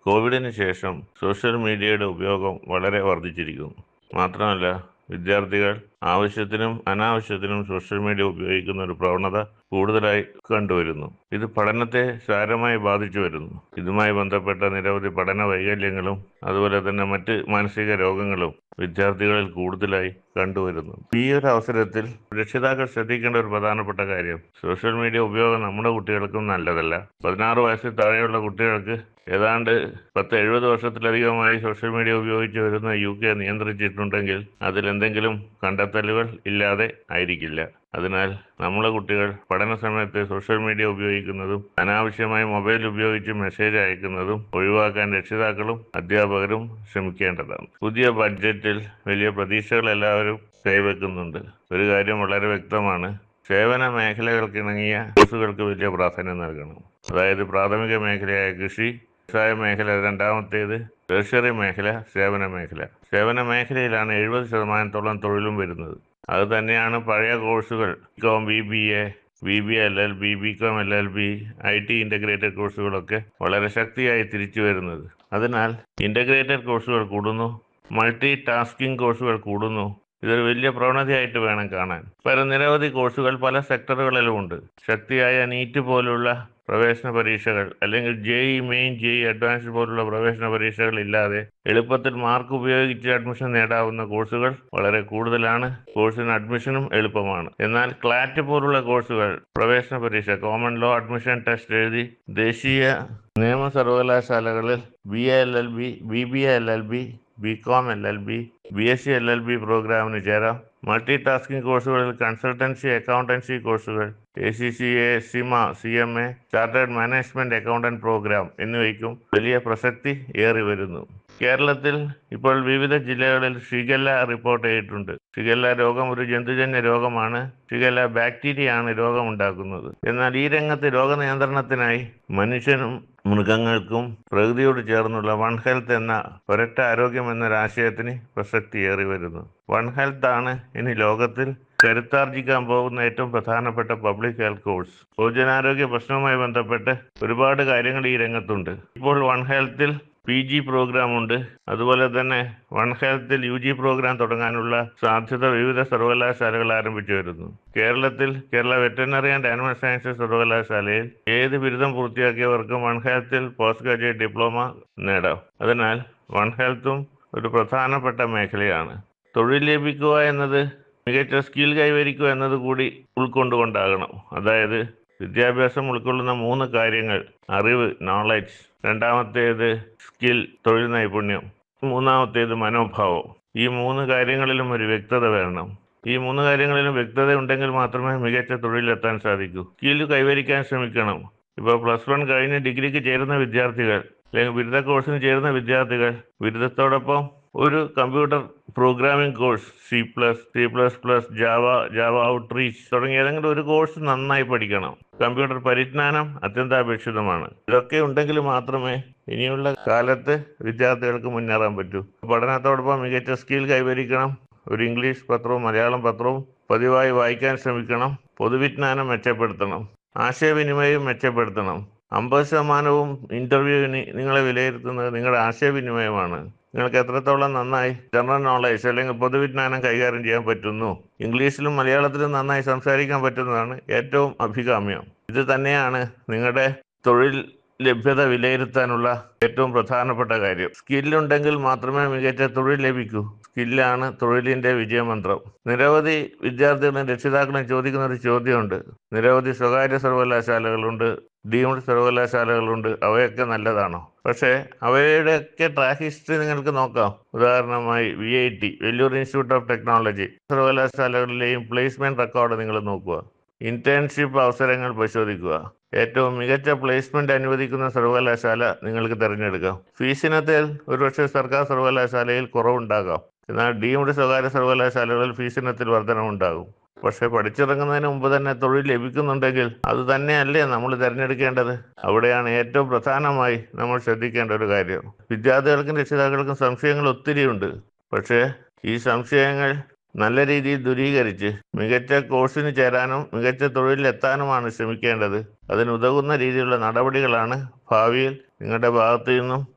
കോവിഡിന് ശേഷം സോഷ്യൽ മീഡിയയുടെ ഉപയോഗം വളരെ വർദ്ധിച്ചിരിക്കുന്നു മാത്രമല്ല വിദ്യാർത്ഥികൾ ആവശ്യത്തിനും അനാവശ്യത്തിനും സോഷ്യൽ മീഡിയ ഉപയോഗിക്കുന്ന ഒരു പ്രവണത കൂടുതലായി കണ്ടുവരുന്നു ഇത് പഠനത്തെ സാരമായി ബാധിച്ചു വരുന്നു ഇതുമായി ബന്ധപ്പെട്ട നിരവധി പഠന വൈകല്യങ്ങളും അതുപോലെ തന്നെ മറ്റ് മാനസിക രോഗങ്ങളും വിദ്യാർത്ഥികളിൽ കൂടുതലായി കണ്ടുവരുന്നു ഈ ഒരു അവസരത്തിൽ രക്ഷിതാക്കൾ ശ്രദ്ധിക്കേണ്ട ഒരു പ്രധാനപ്പെട്ട കാര്യം സോഷ്യൽ മീഡിയ ഉപയോഗം നമ്മുടെ കുട്ടികൾക്കും നല്ലതല്ല പതിനാറ് വയസ്സിൽ താഴെയുള്ള കുട്ടികൾക്ക് ഏതാണ്ട് പത്ത് എഴുപത് വർഷത്തിലധികമായി സോഷ്യൽ മീഡിയ ഉപയോഗിച്ച് വരുന്ന യു കെ നിയന്ത്രിച്ചിട്ടുണ്ടെങ്കിൽ അതിലെന്തെങ്കിലും കണ്ടെത്തലുകൾ ഇല്ലാതെ ആയിരിക്കില്ല അതിനാൽ നമ്മളെ കുട്ടികൾ പഠന സമയത്ത് സോഷ്യൽ മീഡിയ ഉപയോഗിക്കുന്നതും അനാവശ്യമായി മൊബൈൽ ഉപയോഗിച്ച് മെസ്സേജ് അയക്കുന്നതും ഒഴിവാക്കാൻ രക്ഷിതാക്കളും അധ്യാപകരും ശ്രമിക്കേണ്ടതാണ് പുതിയ ബഡ്ജറ്റിൽ വലിയ പ്രതീക്ഷകൾ എല്ലാവരും കൈവെക്കുന്നുണ്ട് ഒരു കാര്യം വളരെ വ്യക്തമാണ് സേവന മേഖലകൾക്കിണങ്ങിയ കോഴ്സുകൾക്ക് വലിയ പ്രാധാന്യം നൽകണം അതായത് പ്രാഥമിക മേഖലയായ കൃഷി വ്യവസായ മേഖല രണ്ടാമത്തേത് ടേഴ്സറി മേഖല സേവന മേഖല സേവന മേഖലയിലാണ് എഴുപത് ശതമാനത്തോളം തൊഴിലും വരുന്നത് അത് തന്നെയാണ് പഴയ കോഴ്സുകൾ com B B A B B L L B B com L L B I T integrated കോഴ്സുകളൊക്കെ വളരെ ശക്തിയായി തിരിച്ചു വരുന്നത് അതിനാൽ ഇൻ്റഗ്രേറ്റഡ് കോഴ്സുകൾ കൂടുന്നു മൾട്ടി ടാസ്കിംഗ് കോഴ്സുകൾ കൂടുന്നു ഇതൊരു വലിയ പ്രവണതയായിട്ട് വേണം കാണാൻ പല നിരവധി കോഴ്സുകൾ പല സെക്ടറുകളിലും ഉണ്ട് ശക്തിയായ നീറ്റ് പോലുള്ള പ്രവേശന പരീക്ഷകൾ അല്ലെങ്കിൽ J E main J E advanced പോലുള്ള പ്രവേശന പരീക്ഷകൾ ഇല്ലാതെ എളുപ്പത്തിൽ മാർക്ക് ഉപയോഗിച്ച് അഡ്മിഷൻ നേടാവുന്ന കോഴ്സുകൾ വളരെ കൂടുതലാണ് കോഴ്സിന് അഡ്മിഷനും എളുപ്പമാണ് എന്നാൽ ക്ലാറ്റ് പോലുള്ള കോഴ്സുകൾ പ്രവേശന പരീക്ഷ കോമൺ ലോ അഡ്മിഷൻ ടെസ്റ്റ് എഴുതി ദേശീയ നിയമ സർവകലാശാലകളിൽ B A L L B B B A L L B B com L L B B S C L L B പ്രോഗ്രാമിന് ചേരാം മൾട്ടി ടാസ്കിംഗ് കോഴ്സുകളിൽ കൺസൾട്ടൻസി അക്കൗണ്ടൻസി കോഴ്സുകൾ A C C A CIMA C M A chartered management accountant program എന്നിവയ്ക്കും വലിയ പ്രസക്തി ഏറി വരുന്നു കേരളത്തിൽ ഇപ്പോൾ വിവിധ ജില്ലകളിൽ ഷിഗല്ല റിപ്പോർട്ട് ചെയ്തിട്ടുണ്ട് ഷിഗല്ല രോഗം ഒരു ജന്തുജന്യ രോഗമാണ് ഷിഗല്ല ബാക്ടീരിയയാണ് രോഗമുണ്ടാക്കുന്നത് എന്നാൽ ഈ രംഗത്ത് രോഗനിയന്ത്രണത്തിനായി മനുഷ്യനും മൃഗങ്ങൾക്കും പ്രകൃതിയോട് ചേർന്നുള്ള വൺ ഹെൽത്ത് എന്ന ഒരൊറ്റ ആരോഗ്യം എന്നൊരാശയത്തിന് പ്രസക്തിയേറി വരുന്നു വൺ ഹെൽത്ത് ആണ് ഇനി ലോകത്തിൽ കരുത്താർജിക്കാൻ പോകുന്ന ഏറ്റവും പ്രധാനപ്പെട്ട പബ്ലിക് ഹെൽത്ത് കോഴ്സ് പൊതുജനാരോഗ്യ പ്രശ്നവുമായി ബന്ധപ്പെട്ട് ഒരുപാട് കാര്യങ്ങൾ ഈ രംഗത്തുണ്ട് ഇപ്പോൾ വൺ ഹെൽത്തിൽ പി ജി പ്രോഗ്രാം ഉണ്ട് അതുപോലെ തന്നെ വൺ ഹെൽത്തിൽ യു ജി പ്രോഗ്രാം തുടങ്ങാനുള്ള സാധ്യത വിവിധ സർവകലാശാലകൾ ആരംഭിച്ചു വരുന്നു കേരളത്തിൽ Kerala veterinary and animal sciences സർവകലാശാലയിൽ ഏത് ബിരുദം പൂർത്തിയാക്കിയവർക്കും വൺ ഹെൽത്തിൽ പോസ്റ്റ് ഗ്രാജുവേറ്റ് ഡിപ്ലോമ നേടാം അതിനാൽ വൺ ഹെൽത്തും ഒരു പ്രധാനപ്പെട്ട മേഖലയാണ് തൊഴിൽ ലഭിക്കുക എന്നത് മികച്ച സ്കിൽ കൈവരിക്കുക എന്നത് കൂടി ഉൾക്കൊണ്ടുകൊണ്ടാകണം അതായത് വിദ്യാഭ്യാസം ഉൾക്കൊള്ളുന്ന മൂന്ന് കാര്യങ്ങൾ അറിവ് നോളജ് രണ്ടാമത്തേത് സ്കിൽ തൊഴിൽ നൈപുണ്യം മൂന്നാമത്തേത് മനോഭാവം ഈ മൂന്ന് കാര്യങ്ങളിലും ഒരു വ്യക്തത വേണം ഈ മൂന്ന് കാര്യങ്ങളിലും വ്യക്തത ഉണ്ടെങ്കിൽ മാത്രമേ മികച്ച തൊഴിലെത്താൻ സാധിക്കൂ സ്കിൽ കൈവരിക്കാൻ ശ്രമിക്കണം ഇപ്പോൾ പ്ലസ് വൺ കഴിഞ്ഞ് ഡിഗ്രിക്ക് ചേരുന്ന വിദ്യാർത്ഥികൾ അല്ലെങ്കിൽ ബിരുദ കോഴ്സിന് ചേരുന്ന വിദ്യാർത്ഥികൾ ബിരുദത്തോടൊപ്പം ഒരു computer programming course C plus C plus plus Java Java outreach തുടങ്ങിയ ഏതെങ്കിലും ഒരു കോഴ്സ് നന്നായി പഠിക്കണം കമ്പ്യൂട്ടർ പരിജ്ഞാനം അത്യന്താപേക്ഷിതമാണ് ഇതൊക്കെ ഉണ്ടെങ്കിൽ മാത്രമേ ഇനിയുള്ള കാലത്ത് വിദ്യാർത്ഥികൾക്ക് മുന്നേറാൻ പറ്റൂ പഠനത്തോടൊപ്പം മികച്ച സ്കിൽ കൈവരിക്കണം ഒരു ഇംഗ്ലീഷ് പത്രവും മലയാളം പത്രവും പതിവായി വായിക്കാൻ ശ്രമിക്കണം പൊതുവിജ്ഞാനം മെച്ചപ്പെടുത്തണം ആശയവിനിമയം മെച്ചപ്പെടുത്തണം അമ്പത് ശതമാനവും ഇന്റർവ്യൂവിന് നിങ്ങളെ വിലയിരുത്തുന്നത് നിങ്ങളുടെ ആശയവിനിമയമാണ് നിങ്ങൾക്ക് എത്രത്തോളം നന്നായി ജനറൽ നോളേജ് അല്ലെങ്കിൽ പൊതുവിജ്ഞാനം കൈകാര്യം ചെയ്യാൻ പറ്റുന്നു ഇംഗ്ലീഷിലും മലയാളത്തിലും നന്നായി സംസാരിക്കാൻ പറ്റുന്നതാണ് ഏറ്റവും അഭികാമ്യം ഇത് തന്നെയാണ് നിങ്ങളുടെ തൊഴിൽ ലഭ്യത വിലയിരുത്താനുള്ള ഏറ്റവും പ്രധാനപ്പെട്ട കാര്യം സ്കില്ലുണ്ടെങ്കിൽ മാത്രമേ മികച്ച തൊഴിൽ ലഭിക്കൂ സ്കില്ലാണ് തൊഴിലിന്റെ വിജയമന്ത്രം നിരവധി വിദ്യാർത്ഥികളും രക്ഷിതാക്കളും ചോദിക്കുന്ന ഒരു ചോദ്യമുണ്ട് നിരവധി സ്വകാര്യ സർവകലാശാലകളുണ്ട് ഡീംഡ് സർവകലാശാലകളുണ്ട് അവയൊക്കെ നല്ലതാണോ പക്ഷേ അവയുടെയൊക്കെ ട്രാക്ക് ഹിസ്റ്ററി നിങ്ങൾക്ക് നോക്കാം ഉദാഹരണമായി V I T Vellore institute of technology സർവകലാശാലകളിലെയും പ്ലേസ്മെന്റ് റെക്കോർഡ് നിങ്ങൾ നോക്കുക ഇന്റേൺഷിപ്പ് അവസരങ്ങൾ പരിശോധിക്കുക ഏറ്റവും മികച്ച പ്ലേസ്മെന്റ് അനുവദിക്കുന്ന സർവകലാശാല നിങ്ങൾക്ക് തിരഞ്ഞെടുക്കാം ഫീസിനത്തിൽ ഒരുപക്ഷെ സർക്കാർ സർവകലാശാലയിൽ കുറവുണ്ടാകാം എന്നാൽ ഡീംഡ് സ്വകാര്യ സർവകലാശാലകളിൽ ഫീസിനത്തിൽ വർധനമുണ്ടാകും പക്ഷെ പഠിച്ചിറങ്ങുന്നതിന് മുമ്പ് തന്നെ തൊഴിൽ ലഭിക്കുന്നുണ്ടെങ്കിൽ അത് തന്നെയല്ലേ നമ്മൾ തിരഞ്ഞെടുക്കേണ്ടത് അവിടെയാണ് ഏറ്റവും പ്രധാനമായി നമ്മൾ ശ്രദ്ധിക്കേണ്ട ഒരു കാര്യം വിദ്യാർത്ഥികൾക്കും രക്ഷിതാക്കൾക്കും സംശയങ്ങൾ ഒത്തിരിയുണ്ട് പക്ഷേ ഈ സംശയങ്ങൾ നല്ല രീതിയിൽ ദൂരീകരിച്ച് മികച്ച കോഴ്സിന് ചേരാനും മികച്ച തൊഴിലിലെത്താനുമാണ് ശ്രമിക്കേണ്ടത് അതിനുതകുന്ന രീതിയിലുള്ള നടപടികളാണ് ഭാവിയിൽ നിങ്ങളുടെ ഭാഗത്തു നിന്നും